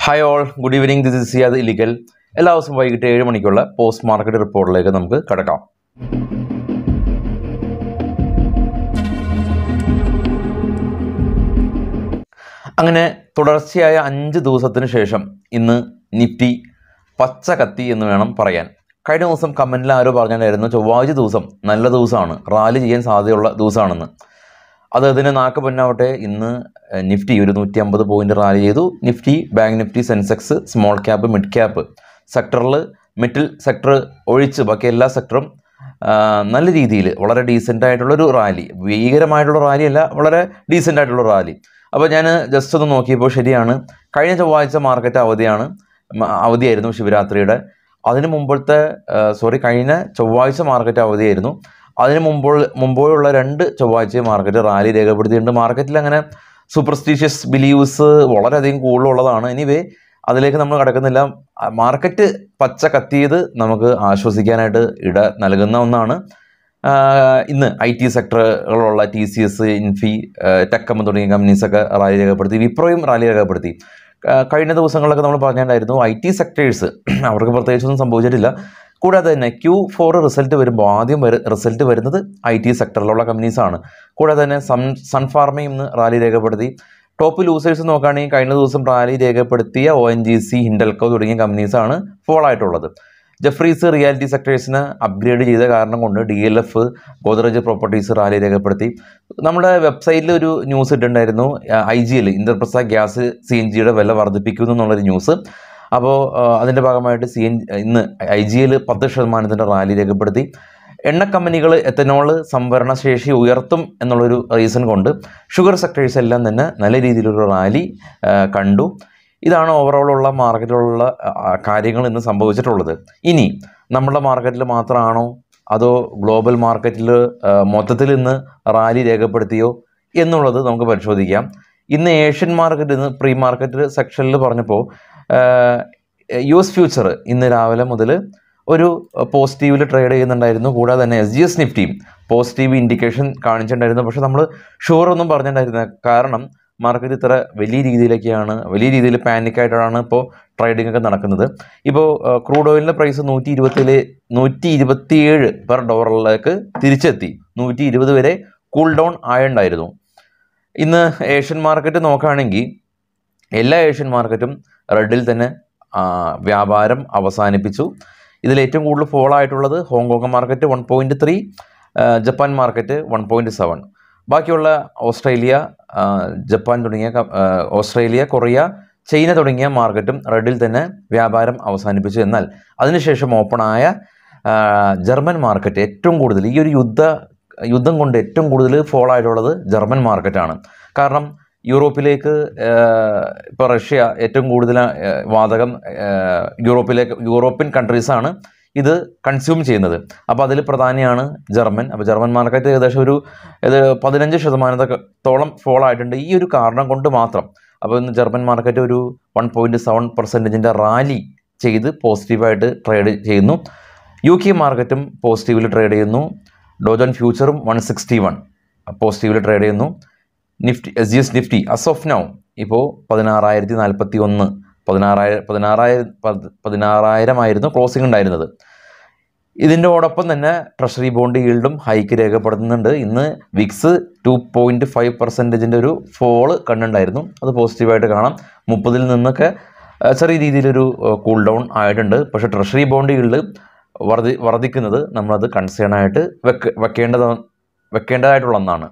hi all good evening this is Siyad Ilikkal എല്ലാ ദിവസവും വൈകിട്ട് ഏഴ് മണിക്കുള്ള പോസ്റ്റ് മാർക്കറ്റ് റിപ്പോർട്ടിലേക്ക് നമുക്ക് കടക്കാം അങ്ങനെ തുടർച്ചയായ അഞ്ച് ദിവസത്തിന് ശേഷം ഇന്ന് നിഫ്റ്റി പച്ച കത്തി എന്ന് വേണം പറയാൻ കഴിഞ്ഞ ദിവസം കമൻറ്റിൽ ആരോ പറഞ്ഞിട്ടുണ്ടായിരുന്നു ചൊവ്വാഴ്ച ദിവസം നല്ല ദിവസമാണ് റാലി ചെയ്യാൻ സാധ്യതയുള്ള ദിവസമാണെന്ന് അത് അതിന് നാക്ക് പൊന്നാവട്ടെ ഇന്ന് എഹ്, നിഫ്റ്റി ഒരു നൂറ്റി അമ്പത് പോയിന്റ് റാലി ചെയ്തു Nifty bank Nifty Sensex small cap mid cap സെക്ടറിൽ മിഡിൽ സെക്ടർ ഒഴിച്ച് ബാക്കി എല്ലാ സെക്ടറും നല്ല രീതിയിൽ വളരെ ഡീസൻ്റ് ആയിട്ടുള്ളൊരു റാലി ഭീകരമായിട്ടുള്ള റാലി അല്ല വളരെ ഡീസൻ്റ് ആയിട്ടുള്ള റാലി അപ്പോൾ ഞാൻ ജസ്റ്റ് ഒന്ന് നോക്കിയപ്പോൾ ശരിയാണ് കഴിഞ്ഞ ചൊവ്വാഴ്ച മാർക്കറ്റ് അവധിയാണ് മ- അവധിയായിരുന്നു ശിവരാത്രിയുടെ അതിന് മുമ്പത്തെ സോറി കഴിഞ്ഞ ചൊവ്വാഴ്ച മാർക്കറ്റ് അവധിയായിരുന്നു അതിന് മുമ്പോൾ മുമ്പോഴുള്ള രണ്ട് ചൊവ്വാഴ്ച മാർക്കറ്റ് റാലി രേഖപ്പെടുത്തിയിട്ടുണ്ട് മാർക്കറ്റിൽ അങ്ങനെ സൂപ്പർസ്റ്റീഷ്യസ് ബിലീവ്സ് വളരെയധികം കൂടുതലുള്ളതാണ് എനിവേ അതിലേക്ക് നമ്മൾ കിടക്കുന്നില്ല ആ, മാർക്കറ്റ് പച്ച കത്തിയത് നമുക്ക് ആശ്വസിക്കാനായിട്ട് ഇട നൽകുന്ന ഒന്നാണ് ആ, ഇന്ന് ഐ ടി സെക്ടറുകളുള്ള T C S Infy TechM തുടങ്ങിയ കമ്പനീസൊക്കെ റാലി രേഖപ്പെടുത്തി വിപ്രോയും റാലി രേഖപ്പെടുത്തി ആ, കഴിഞ്ഞ ദിവസങ്ങളിലൊക്കെ നമ്മൾ പറഞ്ഞിട്ടുണ്ടായിരുന്നു ഐ ടി സെക്ടേഴ്സ് അവർക്ക് പ്രത്യേകിച്ചൊന്നും സംഭവിച്ചിട്ടില്ല കൂടാതെ തന്നെ ക്യൂ ഫോർ റിസൾട്ട് വരുമ്പോൾ ആദ്യം വര റിസൾട്ട് വരുന്നത് ഐ ടി സെക്ടറിലുള്ള കമ്പനീസാണ് കൂടാതെ തന്നെ സൺ സൺഫാർമയും ഇന്ന് റാലി രേഖപ്പെടുത്തി ടോപ്പ് ലൂസേഴ്സ് നോക്കുകയാണെങ്കിൽ കഴിഞ്ഞ ദിവസം റാലി രേഖപ്പെടുത്തിയ O N G C Hindalco തുടങ്ങിയ കമ്പനീസാണ് ഫോൾ ആയിട്ടുള്ളത് ജഫ്രീസ് റിയാലിറ്റി സെക്ടേഴ്സിന് അപ്ഗ്രേഡ് ചെയ്ത കാരണം കൊണ്ട് D L F Godrej properties rally രേഖപ്പെടുത്തി നമ്മുടെ വെബ്സൈറ്റിൽ ഒരു ന്യൂസ് ഇട്ടിട്ടുണ്ടായിരുന്നു I G L Indraprastha gas C N ജിയുടെ വില വർദ്ധിപ്പിക്കുന്നു എന്നുള്ളൊരു ന്യൂസ് അപ്പോൾ അതിൻ്റെ ഭാഗമായിട്ട് സി എൻ ഇന്ന് ഐ ജി എൽ പത്ത് ശതമാനത്തിൻ്റെ റാലി രേഖപ്പെടുത്തി എണ്ണ കമ്പനികൾ എത്തനോൾ സംഭരണ ശേഷി ഉയർത്തും എന്നുള്ളൊരു റീസൺ കൊണ്ട് ഷുഗർ സെക്ടേഴ്സ് എല്ലാം തന്നെ നല്ല രീതിയിലൊരു റാലി ആ, കണ്ടു ഇതാണ് ഓവറോൾ ഉള്ള മാർക്കറ്റിലുള്ള ആ, കാര്യങ്ങൾ ഇന്ന് സംഭവിച്ചിട്ടുള്ളത് ഇനി നമ്മുടെ മാർക്കറ്റിൽ മാത്രമാണോ അതോ ഗ്ലോബൽ മാർക്കറ്റിൽ മൊത്തത്തിൽ ഇന്ന് റാലി രേഖപ്പെടുത്തിയോ എന്നുള്ളത് നമുക്ക് പരിശോധിക്കാം ഇന്ന് ഏഷ്യൻ മാർക്കറ്റ് ഇന്ന് പ്രീ മാർക്കറ്റ് സെക്ഷനിൽ പറഞ്ഞപ്പോൾ യു എസ് ഫ്യൂച്ചർ ഇന്ന് രാവിലെ മുതൽ ഒരു പോസിറ്റീവിൽ ട്രേഡ് ചെയ്യുന്നുണ്ടായിരുന്നു കൂടാതെ തന്നെ എസ് ജി എസ് നിഫ്റ്റിയും പോസിറ്റീവ് ഇൻഡിക്കേഷൻ കാണിച്ചിട്ടുണ്ടായിരുന്നു പക്ഷെ നമ്മൾ ഷുവർ ഒന്നും പറഞ്ഞിട്ടുണ്ടായിരുന്നില്ല കാരണം മാർക്കറ്റ് ഇത്ര വലിയ രീതിയിലേക്കാണ് വലിയ രീതിയിൽ പാനിക് ആയിട്ടാണ് ഇപ്പോൾ ട്രേഡിംഗ് ഒക്കെ നടക്കുന്നത് ഇപ്പോൾ ക്രൂഡ് ഓയിലിൻ്റെ പ്രൈസ് നൂറ്റി ഇരുപത്തില് നൂറ്റി ഇരുപത്തിയേഴ് പെർ ഡോളറിലേക്ക് തിരിച്ചെത്തി നൂറ്റി ഇരുപത് വരെ കൂൾ ഡൗൺ ആയുണ്ടായിരുന്നു ഇന്ന് ഏഷ്യൻ മാർക്കറ്റ് നോക്കുകയാണെങ്കിൽ എല്ലാ ഏഷ്യൻ മാർക്കറ്റും റെഡിൽ തന്നെ ആ, വ്യാപാരം അവസാനിപ്പിച്ചു ഇതിൽ ഏറ്റവും കൂടുതൽ ഫോൾ ആയിട്ടുള്ളത് Hong Kong market one point three Japan market one point seven ബാക്കിയുള്ള ഓസ്ട്രേലിയ ആ, ജപ്പാൻ തുടങ്ങിയ ക- ആ, ഓസ്ട്രേലിയ കൊറിയ ചൈന തുടങ്ങിയ മാർക്കറ്റും റെഡിൽ തന്നെ വ്യാപാരം അവസാനിപ്പിച്ചു എന്നാൽ അതിനുശേഷം ഓപ്പണായ ആ, ജർമ്മൻ മാർക്കറ്റ് ഏറ്റവും കൂടുതൽ ഈ ഒരു യുദ്ധ യുദ്ധം കൊണ്ട് ഏറ്റവും കൂടുതൽ ഫോൾ ആയിട്ടുള്ളത് ജർമ്മൻ മാർക്കറ്റാണ് കാരണം യൂറോപ്പിലേക്ക് ഇപ്പോൾ റഷ്യ ഏറ്റവും കൂടുതൽ ആ, വാതകം ആ, യൂറോപ്പിലേക്ക് യൂറോപ്യൻ കൺട്രീസാണ് ഇത് കൺസ്യൂം ചെയ്യുന്നത് അപ്പോൾ അതിൽ പ്രധാനിയാണ് ജർമ്മൻ അപ്പോൾ ജർമ്മൻ മാർക്കറ്റ് ഏകദേശം ഒരു ഇത് പതിനഞ്ച് ശതമാനത്തോളം ഫോൾ ആയിട്ടുണ്ട് ഈ ഒരു കാരണം കൊണ്ട് മാത്രം അപ്പോൾ ഇന്ന് ജർമ്മൻ മാർക്കറ്റ് ഒരു വൺ പോയിൻറ്റ് സെവൻ പെർസെൻറ്റേജിൻ്റെ റാലി ചെയ്ത് പോസിറ്റീവായിട്ട് ട്രേഡ് ചെയ്യുന്നു യു കെ മാർക്കറ്റും പോസിറ്റീവിൽ ട്രേഡ് ചെയ്യുന്നു ഡോജൻ ഫ്യൂച്ചറും വൺ സിക്സ്റ്റി വൺ പോസിറ്റീവിൽ ട്രേഡ് ചെയ്യുന്നു Nifty S G S Nifty as of now ഇപ്പോൾ പതിനാറായിരത്തി നാൽപ്പത്തി ഒന്ന് പതിനാറായിരം പതിനാറായിരം പത്- പതിനാറായിരമായിരുന്നു ക്ലോസിംഗ് ഉണ്ടായിരുന്നത് ഇതിൻ്റെയോടൊപ്പം തന്നെ ട്രഷറി ബോണ്ട് ഈൽഡും ഹൈക്ക് രേഖപ്പെടുത്തുന്നുണ്ട് ഇന്ന് വിക്സ് ടു പോയിൻറ്റ് ഫൈവ് പെർസെൻറ്റേജിൻ്റെ ഒരു ഫോള് കണ്ടുണ്ടായിരുന്നു അത് പോസിറ്റീവായിട്ട് കാണാം മുപ്പതിൽ നിന്നൊക്കെ ആ, ചെറിയ രീതിയിലൊരു കൂൾ ഡൗൺ ആയിട്ടുണ്ട് പക്ഷേ ട്രഷറി ബോണ്ട് ഈൽഡ് വർദ്ധി വർദ്ധിക്കുന്നത് നമ്മളത് കൺസേൺ ആയിട്ട് വെക്ക വെക്കേണ്ടത് വെക്കേണ്ടതായിട്ടുള്ള ഒന്നാണ്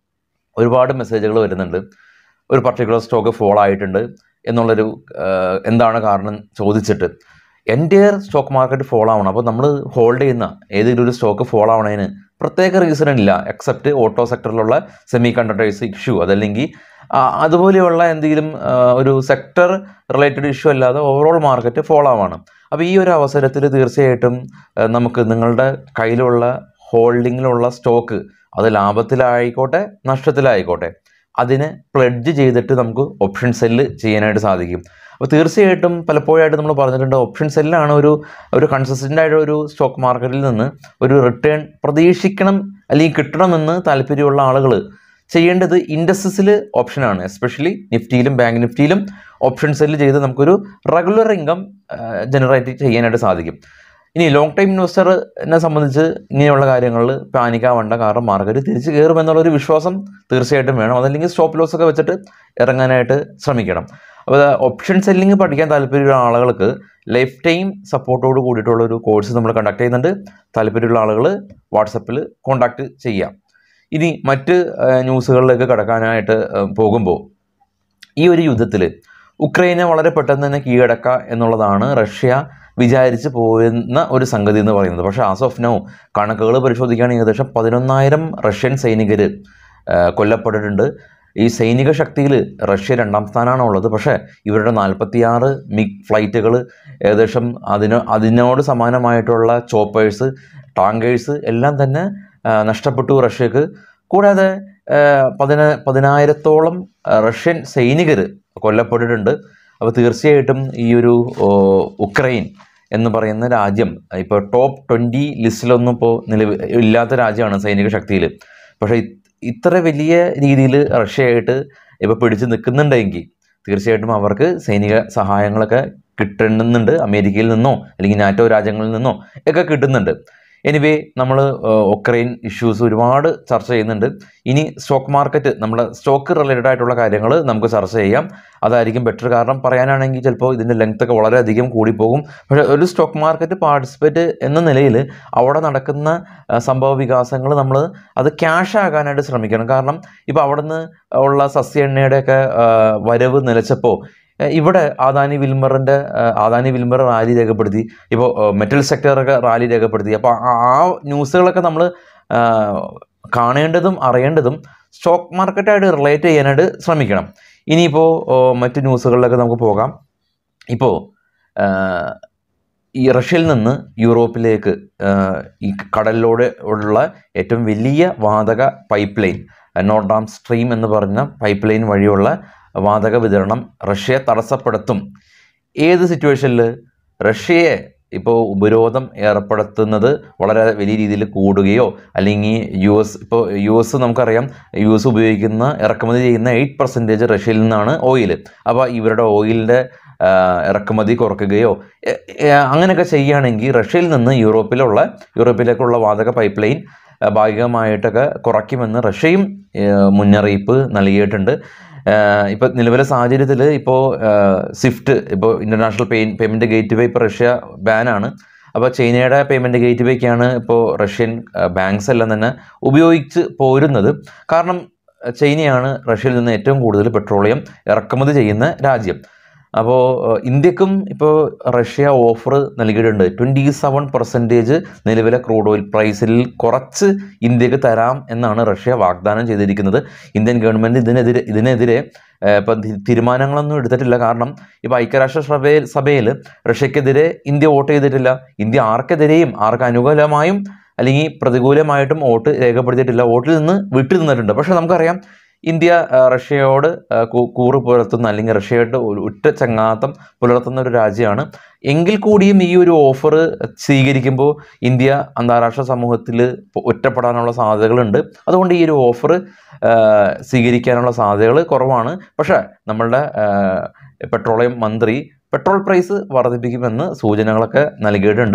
ഒരുപാട് മെസ്സേജുകൾ വരുന്നുണ്ട് ഒരു പർട്ടിക്കുലർ സ്റ്റോക്ക് ഫോൾ ആയിട്ടുണ്ട് എന്നുള്ളൊരു ആ, എന്താണ് കാരണം ചോദിച്ചിട്ട് എൻ്റെ സ്റ്റോക്ക് മാർക്കറ്റ് ഫോൾ ആവണം അപ്പോൾ നമ്മൾ ഹോൾഡ് ചെയ്യുന്ന ഏതെങ്കിലും ഒരു സ്റ്റോക്ക് ഫോൾ ആവണതിന് പ്രത്യേക റീസൺ ഇല്ല എക്സെപ്റ്റ് ഓട്ടോ സെക്ടറിലുള്ള സെമി കണ്ടക്ടേഴ്സ് ഇഷ്യൂ അതല്ലെങ്കിൽ ആ, അതുപോലെയുള്ള എന്തെങ്കിലും ആ, ഒരു സെക്ടർ റിലേറ്റഡ് ഇഷ്യൂ അല്ലാതെ ഓവറോൾ മാർക്കറ്റ് ഫോൾ ആവാണ് അപ്പോൾ ഈ ഒരു അവസരത്തിൽ തീർച്ചയായിട്ടും ആ, നമുക്ക് നിങ്ങളുടെ കയ്യിലുള്ള ഹോൾഡിങ്ങിലുള്ള സ്റ്റോക്ക് അത് ലാഭത്തിലായിക്കോട്ടെ നഷ്ടത്തിലായിക്കോട്ടെ അതിനെ പ്ലെഡ്ജ് ചെയ്തിട്ട് നമുക്ക് ഓപ്ഷൻ സെല്ല് ചെയ്യാനായിട്ട് സാധിക്കും അപ്പോൾ തീർച്ചയായിട്ടും പലപ്പോഴായിട്ട് നമ്മൾ പറഞ്ഞിട്ടുണ്ട് ഓപ്ഷൻ സെല്ലാണ് ഒരു ഒരു കൺസിസ്റ്റൻ്റ് ആയിട്ട് ഒരു സ്റ്റോക്ക് മാർക്കറ്റിൽ നിന്ന് ഒരു റിട്ടേൺ പ്രതീക്ഷിക്കണം അല്ലെങ്കിൽ കിട്ടണമെന്ന് താല്പര്യമുള്ള ആളുകൾ ചെയ്യേണ്ടത് ഇൻഡസ്ട്രീസിൽ ഓപ്ഷനാണ് എസ്പെഷ്യലി നിഫ്റ്റിയിലും ബാങ്ക് നിഫ്റ്റിയിലും ഓപ്ഷൻ സെല്ല് ചെയ്ത് നമുക്കൊരു റെഗുലർ ഇൻകം ജനറേറ്റ് ചെയ്യാനായിട്ട് സാധിക്കും ഇനി ലോങ് ടൈം ഇൻവെസ്റ്ററിനെ സംബന്ധിച്ച് ഇങ്ങനെയുള്ള കാര്യങ്ങളിൽ പാനിക്കാവേണ്ട കാരണം മാർക്കറ്റ് തിരിച്ച് കയറും എന്നുള്ളൊരു വിശ്വാസം തീർച്ചയായിട്ടും വേണം അതല്ലെങ്കിൽ സ്റ്റോപ്പ് ലോസ് ഒക്കെ വെച്ചിട്ട് ഇറങ്ങാനായിട്ട് ശ്രമിക്കണം അപ്പോൾ ഓപ്ഷൻ സെല്ലിംഗ് പഠിക്കാൻ താല്പര്യമുള്ള ആളുകൾക്ക് ലൈഫ് ടൈം സപ്പോർട്ടോട് കൂടിയിട്ടുള്ള ഒരു കോഴ്സ് നമ്മൾ കണ്ടക്ട് ചെയ്യുന്നുണ്ട് താല്പര്യമുള്ള ആളുകൾ വാട്സപ്പിൽ കോൺടാക്റ്റ് ചെയ്യാം ഇനി മറ്റ് ആ, ന്യൂസുകളിലേക്ക് കടക്കാനായിട്ട് ആ, പോകുമ്പോൾ ഈ ഒരു യുദ്ധത്തിൽ ഉക്രൈനെ വളരെ പെട്ടെന്ന് തന്നെ കീഴടക്കുക എന്നുള്ളതാണ് റഷ്യ വിചാരിച്ച് പോരുന്ന ഒരു സംഗതി എന്ന് പറയുന്നത് പക്ഷേ ആസ് ഓഫ് നൗ കണക്കുകൾ പരിശോധിക്കുകയാണെങ്കിൽ ഏകദേശം പതിനൊന്നായിരം റഷ്യൻ സൈനികർ കൊല്ലപ്പെട്ടിട്ടുണ്ട് ഈ സൈനിക ശക്തിയിൽ റഷ്യ രണ്ടാം സ്ഥാനമാണ് ഉള്ളത് പക്ഷേ ഇവരുടെ നാൽപ്പത്തിയാറ് മിഗ് ഫ്ലൈറ്റുകൾ ഏകദേശം അതിന് അതിനോട് സമാനമായിട്ടുള്ള ചോപ്പേഴ്സ് ടാങ്കേഴ്സ് എല്ലാം തന്നെ ആ, നഷ്ടപ്പെട്ടു റഷ്യക്ക് കൂടാതെ ആ, പതിന പതിനായിരത്തോളം ആ, റഷ്യൻ സൈനികർ കൊല്ലപ്പെട്ടിട്ടുണ്ട് അപ്പോൾ തീർച്ചയായിട്ടും ഈ ഒരു ഓ, ഉക്രൈൻ എന്ന് പറയുന്ന രാജ്യം ഇപ്പോൾ ടോപ്പ് ട്വൻറ്റി ലിസ്റ്റിലൊന്നും ഇപ്പോൾ നിലവിൽ ഇല്ലാത്ത രാജ്യമാണ് സൈനിക ശക്തിയിൽ പക്ഷേ ഇത് ഇത്ര വലിയ രീതിയിൽ റഷ്യയായിട്ട് ഇപ്പോൾ പിടിച്ച് നിൽക്കുന്നുണ്ടെങ്കിൽ തീർച്ചയായിട്ടും അവർക്ക് സൈനിക സഹായങ്ങളൊക്കെ കിട്ടുന്നുണ്ട് അമേരിക്കയിൽ നിന്നോ അല്ലെങ്കിൽ നാറ്റോ രാജ്യങ്ങളിൽ നിന്നോ ഒക്കെ കിട്ടുന്നുണ്ട് എനിവേ നമ്മൾ ഉക്രൈൻ ഇഷ്യൂസ് ഒരുപാട് ചർച്ച ചെയ്യുന്നുണ്ട് ഇനി സ്റ്റോക്ക് മാർക്കറ്റ് നമ്മുടെ സ്റ്റോക്ക് റിലേറ്റഡ് ആയിട്ടുള്ള കാര്യങ്ങൾ നമുക്ക് ചർച്ച ചെയ്യാം അതായിരിക്കും ബെറ്റർ കാരണം പറയാനാണെങ്കിൽ ചിലപ്പോൾ ഇതിൻ്റെ ലെങ്ത് ഒക്കെ വളരെയധികം കൂടിപ്പോകും പക്ഷേ ഒരു സ്റ്റോക്ക് മാർക്കറ്റ് പാർട്ടിസിപ്പേറ്റ് എന്ന നിലയിൽ അവിടെ നടക്കുന്ന ആ, സംഭവ വികാസങ്ങൾ നമ്മൾ അത് ക്യാഷ് ആകാനായിട്ട് ശ്രമിക്കണം കാരണം ഇപ്പോൾ അവിടെ നിന്ന് ഉള്ള സസ്യ എണ്ണയുടെയൊക്കെ ആ, വരവ് നിലച്ചപ്പോൾ ആ, ഇവിടെ ആദാനി വിൽമറിൻ്റെ ആദാനി വിൽമർ റാലി രേഖപ്പെടുത്തി ഇപ്പോൾ മെറ്റൽ സെക്ടറൊക്കെ റാലി രേഖപ്പെടുത്തി അപ്പോൾ ആ ആ ന്യൂസുകളൊക്കെ നമ്മൾ കാണേണ്ടതും അറിയേണ്ടതും സ്റ്റോക്ക് മാർക്കറ്റായിട്ട് റിലേറ്റ് ചെയ്യാനായിട്ട് ശ്രമിക്കണം ഇനിയിപ്പോൾ മറ്റ് ന്യൂസുകളിലൊക്കെ നമുക്ക് പോകാം ഇപ്പോൾ ഈ റഷ്യയിൽ നിന്ന് യൂറോപ്പിലേക്ക് ആ, ഈ കടലിലൂടെ ഉള്ള ഏറ്റവും വലിയ വാതക പൈപ്പ് ലൈൻ നോർഡാം സ്ട്രീം എന്ന് പറഞ്ഞ പൈപ്പ് ലൈൻ വഴിയുള്ള വാതക വിതരണം റഷ്യയെ തടസ്സപ്പെടുത്തും ഏത് സിറ്റുവേഷനിൽ റഷ്യയെ ഇപ്പോൾ ഉപരോധം ഏർപ്പെടുത്തുന്നത് വളരെ വലിയ രീതിയിൽ കൂടുകയോ അല്ലെങ്കിൽ യു എസ് ഇപ്പോൾ യു എസ് നമുക്കറിയാം യു എസ് ഉപയോഗിക്കുന്ന ഇറക്കുമതി ചെയ്യുന്ന എയ്റ്റ് പെർസെൻറ്റേജ് റഷ്യയിൽ നിന്നാണ് ഓയിൽ അപ്പോൾ ഇവരുടെ ഓയിലിൻ്റെ ഇറക്കുമതി കുറയ്ക്കുകയോ എ- എ- അങ്ങനെയൊക്കെ ചെയ്യുകയാണെങ്കിൽ റഷ്യയിൽ നിന്ന് യൂറോപ്പിലുള്ള യൂറോപ്പിലേക്കുള്ള വാതക പൈപ്പ് ലൈൻ ആ, ഭാഗികമായിട്ടൊക്കെ കുറയ്ക്കുമെന്ന് റഷ്യയും ഏ, മുന്നറിയിപ്പ് നൽകിയിട്ടുണ്ട് ഇപ്പോൾ നിലവിലെ സാഹചര്യത്തിൽ ഇപ്പോൾ സ്വിഫ്റ്റ് ഇപ്പോൾ international pay payment gateway ഇപ്പോൾ റഷ്യ ബാനാണ് അപ്പോൾ ചൈനയുടെ പേയ്മെൻറ്റ് ഗേറ്റ് വേക്കാണ് ഇപ്പോൾ റഷ്യൻ ബാങ്ക്സ് എല്ലാം തന്നെ ഉപയോഗിച്ച് പോരുന്നത് കാരണം അഹ് ചൈനയാണ് റഷ്യയിൽ നിന്ന് ഏറ്റവും കൂടുതൽ പെട്രോളിയം ഇറക്കുമതി ചെയ്യുന്ന രാജ്യം അപ്പോൾ ഇന്ത്യക്കും ഇപ്പോൾ റഷ്യ ഓഫർ നൽകിയിട്ടുണ്ട് ട്വൻറ്റി സെവൻ പെർസെൻറ്റേജ് നിലവിലെ ക്രൂഡ് ഓയിൽ പ്രൈസിൽ കുറച്ച് ഇന്ത്യക്ക് തരാം എന്നാണ് റഷ്യ വാഗ്ദാനം ചെയ്തിരിക്കുന്നത് ഇന്ത്യൻ ഗവൺമെൻറ് ഇതിനെതിരെ ഇതിനെതിരെ ഏഹ്, ഇപ്പം തി- തീരുമാനങ്ങളൊന്നും എടുത്തിട്ടില്ല കാരണം ഇപ്പോൾ ഐക്യരാഷ്ട്ര സഭയിൽ സഭയിൽ റഷ്യക്കെതിരെ ഇന്ത്യ വോട്ട് ചെയ്തിട്ടില്ല ഇന്ത്യ ആർക്കെതിരെയും ആർക്ക് അനുകൂലമായും അല്ലെങ്കിൽ പ്രതികൂലമായിട്ടും വോട്ട് രേഖപ്പെടുത്തിയിട്ടില്ല വോട്ടിൽ നിന്ന് വിട്ടു നിന്നിട്ടുണ്ട് പക്ഷേ നമുക്കറിയാം ഇന്ത്യ ആ, റഷ്യയോട് ആ, കൂ- കൂറ് പുലർത്തുന്ന അല്ലെങ്കിൽ റഷ്യയോട് ഒരു ഉറ്റ ചങ്ങാത്തം പുലർത്തുന്ന ഒരു രാജ്യമാണ് എങ്കിൽ കൂടിയും ഈ ഒരു ഓഫർ സ്വീകരിക്കുമ്പോൾ ഇന്ത്യ അന്താരാഷ്ട്ര സമൂഹത്തിൽ ഒറ്റപ്പെടാനുള്ള സാധ്യതകളുണ്ട് അതുകൊണ്ട് ഈ ഒരു ഓഫർ സ്വീകരിക്കാനുള്ള സാധ്യതകൾ കുറവാണ് പക്ഷേ നമ്മളുടെ ആ, പെട്രോളിയം മന്ത്രി പെട്രോൾ പ്രൈസ് വർദ്ധിപ്പിക്കുമെന്ന് സൂചനകളൊക്കെ നൽകിയിട്ടുണ്ട്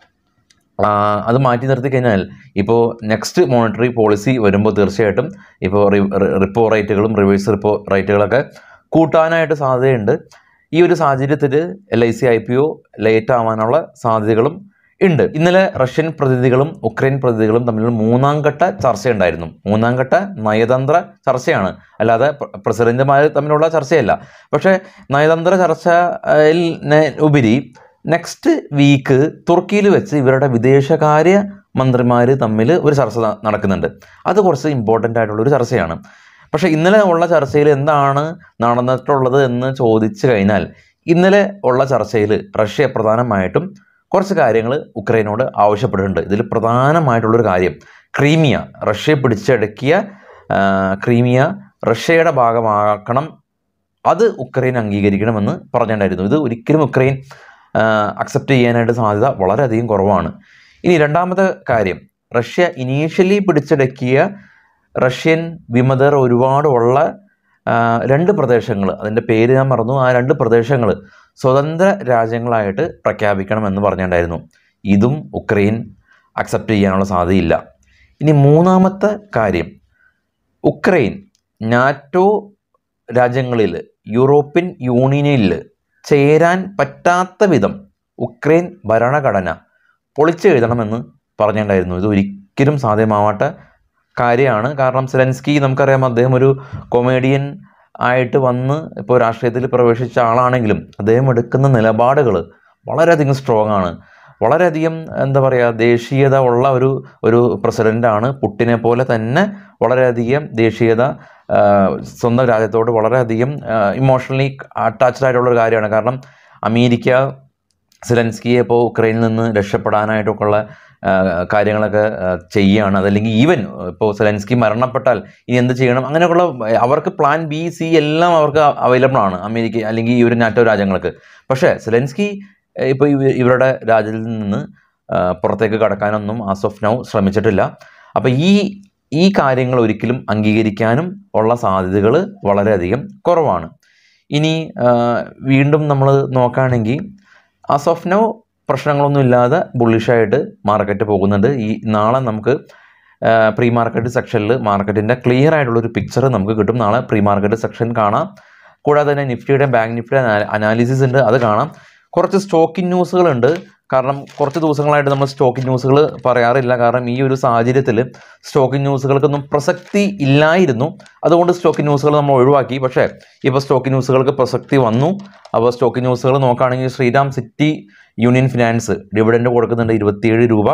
ആ, അത് മാറ്റി നിർത്തി കഴിഞ്ഞാൽ ഇപ്പോൾ നെക്സ്റ്റ് മോണിറ്ററി പോളിസി വരുമ്പോൾ തീർച്ചയായിട്ടും ഇപ്പോൾ റിപ്പോ റേറ്റുകളും റിവേഴ്സ് റിപ്പോ റേറ്റുകളൊക്കെ കൂട്ടാനായിട്ട് സാധ്യതയുണ്ട് ഈ ഒരു സാഹചര്യത്തിൽ L I C I P O late ആവാനുള്ള സാധ്യതകളും ഉണ്ട് ഇന്നലെ റഷ്യൻ പ്രതിനിധികളും ഉക്രൈൻ പ്രതിനിധികളും തമ്മിൽ മൂന്നാം ഘട്ട ചർച്ചയുണ്ടായിരുന്നു മൂന്നാം ഘട്ട നയതന്ത്ര ചർച്ചയാണ് അല്ലാതെ പ്ര- പ്രസിഡന്റുമാർ തമ്മിലുള്ള ചർച്ചയല്ല പക്ഷേ നയതന്ത്ര ചർച്ചയിൽ ഉപരി നെക്സ്റ്റ് വീക്ക് തുർക്കിയിൽ വെച്ച് ഇവരുടെ വിദേശകാര്യ മന്ത്രിമാർ തമ്മിൽ ഒരു ചർച്ച ന- നടക്കുന്നുണ്ട് അത് കുറച്ച് ഇമ്പോർട്ടൻ്റ് ആയിട്ടുള്ള ഒരു ചർച്ചയാണ് പക്ഷേ ഇന്നലെ ഉള്ള ചർച്ചയിൽ എന്താണ് നടന്നിട്ടുള്ളത് എന്ന് ചോദിച്ചു കഴിഞ്ഞാൽ ഇന്നലെ ഉള്ള ചർച്ചയിൽ റഷ്യ പ്രധാനമായിട്ടും കുറച്ച് കാര്യങ്ങൾ ഉക്രൈനോട് ആവശ്യപ്പെട്ടിട്ടുണ്ട് ഇതിൽ പ്രധാനമായിട്ടുള്ളൊരു കാര്യം ക്രീമിയ റഷ്യ പിടിച്ചടക്കിയ ആ, ക്രീമിയ റഷ്യയുടെ ഭാഗമാക്കണം അത് ഉക്രൈൻ അംഗീകരിക്കണമെന്ന് പറഞ്ഞിട്ടുണ്ടായിരുന്നു ഇത് ഒരിക്കലും ഉക്രൈൻ അക്സെപ്റ്റ് ചെയ്യാനായിട്ട് സാധ്യത വളരെയധികം കുറവാണ് ഇനി രണ്ടാമത്തെ കാര്യം റഷ്യ ഇനീഷ്യലി പിടിച്ചടക്കിയ റഷ്യൻ വിമതർ ഒരുപാട് ഉള്ള ആ, രണ്ട് പ്രദേശങ്ങൾ അതിൻ്റെ പേര് ഞാൻ മറന്നു ആ രണ്ട് പ്രദേശങ്ങൾ സ്വതന്ത്ര രാജ്യങ്ങളായിട്ട് പ്രഖ്യാപിക്കണമെന്ന് പറഞ്ഞിട്ടുണ്ടായിരുന്നു ഇതും ഉക്രൈൻ അക്സെപ്റ്റ് ചെയ്യാനുള്ള സാധ്യതയില്ല ഇനി മൂന്നാമത്തെ കാര്യം ഉക്രൈൻ നാറ്റോ രാജ്യങ്ങളിൽ യൂറോപ്യൻ യൂണിയനിൽ ചേരാൻ പറ്റാത്ത വിധം ഉക്രൈൻ ഭരണഘടന പൊളിച്ചെഴുതണമെന്ന് പറഞ്ഞിട്ടുണ്ടായിരുന്നു ഇത് ഒരിക്കലും സാധ്യമാവാത്ത കാര്യമാണ് കാരണം സെലൻസ്കി നമുക്കറിയാം അദ്ദേഹം ഒരു കൊമേഡിയൻ ആയിട്ട് വന്ന് ഇപ്പോൾ രാഷ്ട്രീയത്തിൽ പ്രവേശിച്ച ആളാണെങ്കിലും അദ്ദേഹം എടുക്കുന്ന നിലപാടുകൾ വളരെയധികം സ്ട്രോങ് ആണ് വളരെയധികം എന്താ പറയുക ദേശീയത ഉള്ള ഒരു ഒരു പ്രസിഡൻ്റാണ് പുട്ടിനെ പോലെ തന്നെ വളരെയധികം ദേശീയത ആ, സ്വന്തം രാജ്യത്തോട് വളരെയധികം ഇമോഷണലി അറ്റാച്ച്ഡ് ആയിട്ടുള്ള ഒരു കാര്യമാണ് കാരണം അമേരിക്ക സെലൻസ്കിയെ ഇപ്പോൾ ഉക്രൈനിൽ നിന്ന് രക്ഷപ്പെടാനായിട്ടൊക്കെ ഉള്ള ആ, കാര്യങ്ങളൊക്കെ ആ, ചെയ്യുകയാണ് അതല്ലെങ്കിൽ ഈവൻ ഇപ്പോൾ സെലൻസ്കി മരണപ്പെട്ടാൽ ഇനി എന്ത് ചെയ്യണം അങ്ങനെയൊക്കെയുള്ള അവർക്ക് പ്ലാൻ ബി സി എല്ലാം അവർക്ക് അവൈലബിൾ ആണ് അമേരിക്ക അല്ലെങ്കിൽ ഈ ഒരു നാറ്റോ രാജ്യങ്ങൾക്ക് പക്ഷേ സെലൻസ്കി ഇപ്പോൾ ഇവരുടെ രാജ്യത്തിൽ നിന്ന് ആ, പുറത്തേക്ക് കടക്കാനൊന്നും ആസ് ഓഫ് നൗ ശ്രമിച്ചിട്ടില്ല അപ്പോൾ ഈ ഈ കാര്യങ്ങൾ ഒരിക്കലും അംഗീകരിക്കാനും ഉള്ള സാധ്യതകൾ വളരെയധികം കുറവാണ് ഇനി ആ, വീണ്ടും നമ്മൾ നോക്കുകയാണെങ്കിൽ ആസ് ഓഫ് നൗ പ്രശ്നങ്ങളൊന്നും ഇല്ലാതെ ബുള്ളിഷായിട്ട് മാർക്കറ്റ് പോകുന്നുണ്ട് ഈ നാളെ നമുക്ക് പ്രീ മാർക്കറ്റ് സെക്ഷനിൽ മാർക്കറ്റിൻ്റെ ക്ലിയർ ആയിട്ടുള്ളൊരു പിക്ചർ നമുക്ക് കിട്ടും നാളെ പ്രീ മാർക്കറ്റ് സെക്ഷൻ കാണാം കൂടാതെ തന്നെ നിഫ്റ്റിയുടെ ബാങ്ക് നിഫ്റ്റിയുടെ അനാലിസിസ് ഉണ്ട് അത് കാണാം കുറച്ച് സ്റ്റോക്കിംഗ് ന്യൂസുകളുണ്ട് കാരണം കുറച്ച് ദിവസങ്ങളായിട്ട് നമ്മൾ സ്റ്റോക്കിംഗ് ന്യൂസുകൾ പറയാറില്ല കാരണം ഈ ഒരു സാഹചര്യത്തിൽ സ്റ്റോക്കിംഗ് ന്യൂസുകൾക്കൊന്നും പ്രസക്തി ഇല്ലായിരുന്നു അതുകൊണ്ട് സ്റ്റോക്കിംഗ് ന്യൂസുകൾ നമ്മൾ ഒഴിവാക്കി പക്ഷേ ഇപ്പോൾ സ്റ്റോക്കിംഗ് ന്യൂസുകൾക്ക് പ്രസക്തി വന്നു അപ്പോൾ സ്റ്റോക്കിംഗ് ന്യൂസുകൾ നോക്കുകയാണെങ്കിൽ Shriram city union finance dividend കൊടുക്കുന്നുണ്ട് ഇരുപത്തിയേഴ് രൂപ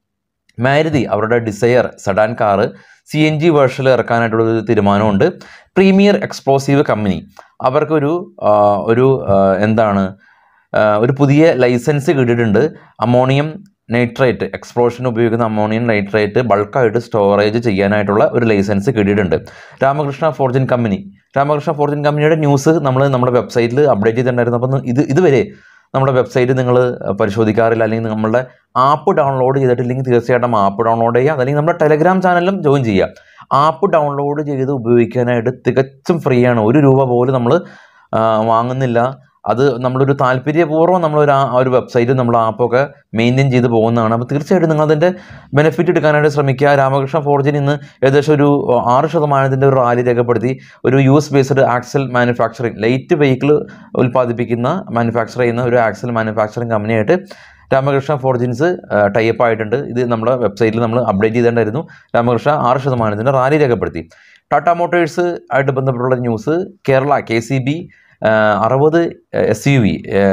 മാരുതി അവരുടെ Dzire sedan car C N G വേർഷനിൽ ഇറക്കാനായിട്ടുള്ള ഒരു തീരുമാനമുണ്ട് പ്രീമിയർ എക്സ്പ്ലോസീവ് കമ്പനി അവർക്കൊരു ആ, ഒരു ആ, എന്താണ് ആ, ഒരു പുതിയ ലൈസൻസ് കിട്ടിയിട്ടുണ്ട് അമോണിയം നൈട്രേറ്റ് എക്സ്പ്ലോഷന് ഉപയോഗിക്കുന്ന അമോണിയം നൈട്രേറ്റ് ബൾക്കായിട്ട് സ്റ്റോറേജ് ചെയ്യാനായിട്ടുള്ള ഒരു ലൈസൻസ് കിട്ടിയിട്ടുണ്ട് Ramakrishna forgings company Ramakrishna forgings കമ്പനിയുടെ ന്യൂസ് നമ്മൾ നമ്മുടെ വെബ്സൈറ്റിൽ അപ്ഡേറ്റ് ചെയ്തിട്ടുണ്ടായിരുന്നു അപ്പം ഇത് ഇതുവരെ നമ്മുടെ വെബ്സൈറ്റ് നിങ്ങൾ പരിശോധിക്കാറില്ല അല്ലെങ്കിൽ നമ്മളുടെ ആപ്പ് ഡൗൺലോഡ് ചെയ്തിട്ടില്ലെങ്കിൽ തീർച്ചയായിട്ടും ആപ്പ് ഡൗൺലോഡ് ചെയ്യുക അല്ലെങ്കിൽ നമ്മുടെ ടെലഗ്രാം ചാനലിലും ജോയിൻ ചെയ്യുക ആപ്പ് ഡൗൺലോഡ് ചെയ്ത് ഉപയോഗിക്കാനായിട്ട് തികച്ചും ഫ്രീ ആണ് ഒരു രൂപ പോലും നമ്മൾ വാങ്ങുന്നില്ല അത് നമ്മളൊരു താല്പര്യപൂർവ്വം നമ്മളൊരു ആ ഒരു വെബ്സൈറ്റ് നമ്മൾ ആപ്പൊക്കെ മെയിൻറ്റെയിൻ ചെയ്ത് പോകുന്നതാണ് അപ്പോൾ തീർച്ചയായിട്ടും നിങ്ങൾ അതിൻ്റെ ബെനിഫിറ്റ് എടുക്കാനായിട്ട് ശ്രമിക്കുക രാമകൃഷ്ണ ഫോർജിൻ ഇന്ന് ഏകദേശം ഒരു ആറ് ശതമാനത്തിൻ്റെ ഒരു റാലി രേഖപ്പെടുത്തി ഒരു U S based axle manufacturing light vehicle ഉൽപ്പാദിപ്പിക്കുന്ന മാനുഫാക്ചർ ചെയ്യുന്ന ഒരു ആക്സൽ മാനുഫാക്ചറിങ് കമ്പനിയായിട്ട് രാമകൃഷ്ണ ഫോർജിൻസ് ടൈപ്പ് ആയിട്ടുണ്ട് ഇത് നമ്മുടെ വെബ്സൈറ്റിൽ നമ്മൾ അപ്ഡേറ്റ് ചെയ്തിട്ടുണ്ടായിരുന്നു രാമകൃഷ്ണ ആറ് ശതമാനത്തിൻ്റെ റാലി രേഖപ്പെടുത്തി ടാറ്റ മോട്ടോഴ്സ് ആയിട്ട് ബന്ധപ്പെട്ടുള്ള news Kerala K C B അറുപത് എസ് യു വി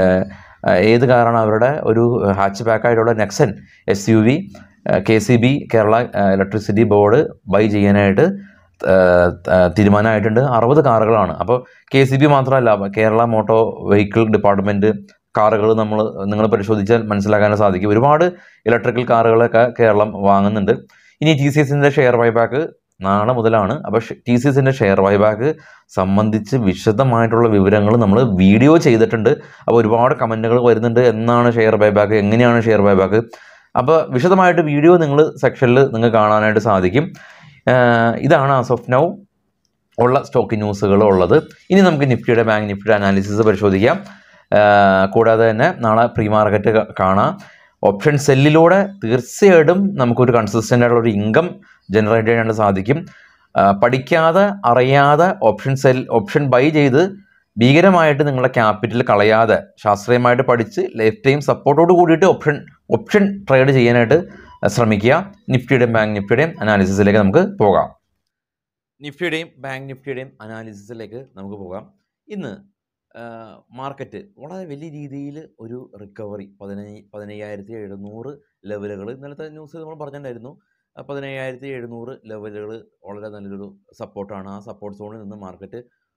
ഏത് കാരണം അവരുടെ ഒരു ഹാച്ച് ബാക്ക് ആയിട്ടുള്ള Nexon S U V K C B Kerala electricity board buy ചെയ്യാനായിട്ട് ഏഹ്, ത- തീരുമാനമായിട്ടുണ്ട് അറുപത് കാറുകളാണ് അപ്പോൾ കെ സി ബി മാത്രമല്ല കേരള മോട്ടോ വെഹിക്കിൾ ഡിപ്പാർട്ട്മെൻറ്റ് കാറുകൾ നമ്മൾ നിങ്ങൾ പരിശോധിച്ചാൽ മനസ്സിലാക്കാൻ സാധിക്കും ഒരുപാട് ഇലക്ട്രിക്കൽ കാറുകളൊക്കെ കേരളം വാങ്ങുന്നുണ്ട് ഇനി ടി സി എസിൻ്റെ ഷെയർ ബൈബാക്ക് നാളെ മുതലാണ് അപ്പോൾ ടി സി എസിൻ്റെ ഷെയർ ബൈബാക്ക് സംബന്ധിച്ച് വിശദമായിട്ടുള്ള വിവരങ്ങൾ നമ്മൾ വീഡിയോ ചെയ്തിട്ടുണ്ട് അപ്പോൾ ഒരുപാട് കമൻറ്റുകൾ വരുന്നുണ്ട് എന്നാണ് ഷെയർ ബൈബാക്ക് എങ്ങനെയാണ് ഷെയർ ബൈബാക്ക് അപ്പോൾ വിശദമായിട്ട് വീഡിയോ നിങ്ങൾ സെക്ഷനിൽ നിങ്ങൾക്ക് കാണാനായിട്ട് സാധിക്കും ആഹ് ഇതാണ് ആസ് ഓഫ് നൗ ഉള്ള സ്റ്റോക്ക് ന്യൂസുകൾ ഉള്ളത് ഇനി നമുക്ക് നിഫ്റ്റിയുടെ ബാങ്ക് നിഫ്റ്റിയുടെ അനാലിസിസ് പരിശോധിക്കാം ആഹ് കൂടാതെ തന്നെ നാളെ പ്രീ മാർക്കറ്റ് ക- കാണാം ഓപ്ഷൻ സെല്ലിലൂടെ തീർച്ചയായിട്ടും നമുക്കൊരു കൺസിസ്റ്റൻ്റ് ആയിട്ടുള്ള ഒരു ഇൻകം ജനറേറ്റ് ചെയ്യാനായിട്ട് സാധിക്കും ആഹ് പഠിക്കാതെ അറിയാതെ ഓപ്ഷൻ സെൽ ഓപ്ഷൻ ബൈ ചെയ്ത് ഭീകരമായിട്ട് നിങ്ങളുടെ ക്യാപിറ്റൽ കളയാതെ ശാസ്ത്രീയമായിട്ട് പഠിച്ച് ലൈഫ് ടൈം സപ്പോർട്ടോട് കൂടിയിട്ട് ഓപ്ഷൻ ഓപ്ഷൻ ട്രേഡ് ചെയ്യാനായിട്ട് ശ്രമിക്കുക നിഫ്റ്റിയുടെയും ബാങ്ക് നിഫ്റ്റിയുടെയും അനാലിസിസിലേക്ക് നമുക്ക് പോകാം നിഫ്റ്റിയുടെയും ബാങ്ക് നിഫ്റ്റിയുടെയും അനാലിസിസിലേക്ക് നമുക്ക് പോകാം ഇന്ന് മാർക്കറ്റ് വളരെ വലിയ രീതിയിൽ ഒരു റിക്കവറി പതിനയ്യ പതിനയ്യായിരത്തി എഴുന്നൂറ് ലെവലുകൾ ഇന്നലത്തെ ന്യൂസ് നമ്മൾ പറഞ്ഞിട്ടുണ്ടായിരുന്നു ആ പതിനയ്യായിരത്തി എഴുന്നൂറ് ലെവലുകൾ വളരെ നല്ലൊരു സപ്പോർട്ടാണ് ആ സപ്പോർട്ട് സോണിൽ നിന്ന് മാർക്കറ്റ്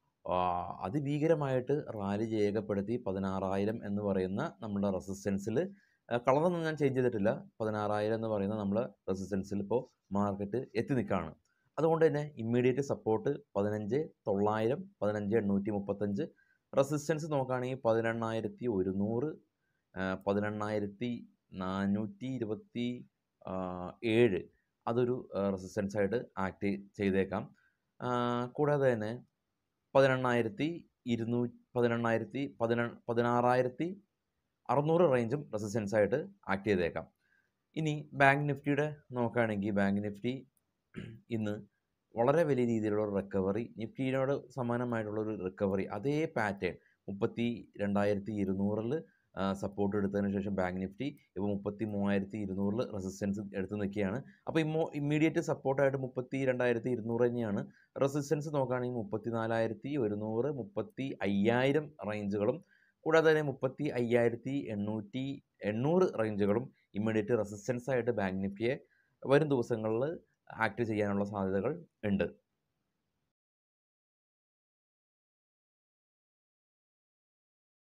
അതിഭീകരമായിട്ട് റാലി രേഖപ്പെടുത്തി പതിനാറായിരം എന്ന് പറയുന്ന നമ്മുടെ റെസിസ്റ്റൻസിൽ കളറൊന്നും ഞാൻ ചേഞ്ച് ചെയ്തിട്ടില്ല പതിനാറായിരം എന്ന് പറയുന്ന നമ്മുടെ റെസിസ്റ്റൻസിൽ ഇപ്പോൾ മാർക്കറ്റ് എത്തി നിൽക്കുകയാണ് അതുകൊണ്ട് തന്നെ ഇമ്മീഡിയറ്റ് സപ്പോർട്ട് പതിനഞ്ച് തൊള്ളായിരം പതിനഞ്ച് എണ്ണൂറ്റി മുപ്പത്തഞ്ച് റെസിസ്റ്റൻസ് നോക്കുകയാണെങ്കിൽ പതിനെണ്ണായിരത്തി ഒരുന്നൂറ് പതിനെണ്ണായിരത്തി നാനൂറ്റി ഇരുപത്തി ആ, ഏഴ് അതൊരു റെസിസ്റ്റൻസ് ആയിട്ട് ആക്ട് ചെയ്തേക്കാം ആ, കൂടാതെ തന്നെ പതിനെണ്ണായിരത്തി ഇരുന്നൂ പതിനെണ്ണായിരത്തി പതിന പതിനാറായിരത്തി അറുന്നൂറ് റേഞ്ചും റെസിസ്റ്റൻസ് ആയിട്ട് ആക്ട് ചെയ്തേക്കാം ഇനി ബാങ്ക് നിഫ്റ്റിയുടെ നോക്കുകയാണെങ്കിൽ ബാങ്ക് നിഫ്റ്റി ഇന്ന് വളരെ വലിയ രീതിയിലുള്ള റിക്കവറി നിഫ്റ്റിയോട് സമാനമായിട്ടുള്ള ഒരു റിക്കവറി അതേ പാറ്റേൺ മുപ്പത്തി രണ്ടായിരത്തി ഇരുന്നൂറിൽ സപ്പോർട്ട് എടുത്തതിന് ശേഷം ബാങ്ക് നിഫ്റ്റി ഇപ്പോൾ മുപ്പത്തി മൂവായിരത്തി ഇരുന്നൂറിൽ റെസിസ്റ്റൻസ് എടുത്ത് നിൽക്കുകയാണ് അപ്പോൾ ഇമ്മോ ഇമ്മീഡിയറ്റ് സപ്പോർട്ടായിട്ട് മുപ്പത്തി രണ്ടായിരത്തി ഇരുന്നൂറ് തന്നെയാണ് റെസിസ്റ്റൻസ് നോക്കുകയാണെങ്കിൽ മുപ്പത്തി നാലായിരത്തി ഒരുന്നൂറ് മുപ്പത്തി അയ്യായിരം റേഞ്ചുകളും കൂടാതെ തന്നെ മുപ്പത്തി അയ്യായിരത്തി എണ്ണൂറ്റി എണ്ണൂറ് റേഞ്ചുകളും ഇമ്മീഡിയറ്റ് റെസിസ്റ്റൻസ് ആയിട്ട് ബാങ്ക് നിഫ്റ്റിയെ വരും ദിവസങ്ങളിൽ ആക്ട് ചെയ്യാനുള്ള സാധ്യതകൾ ഉണ്ട്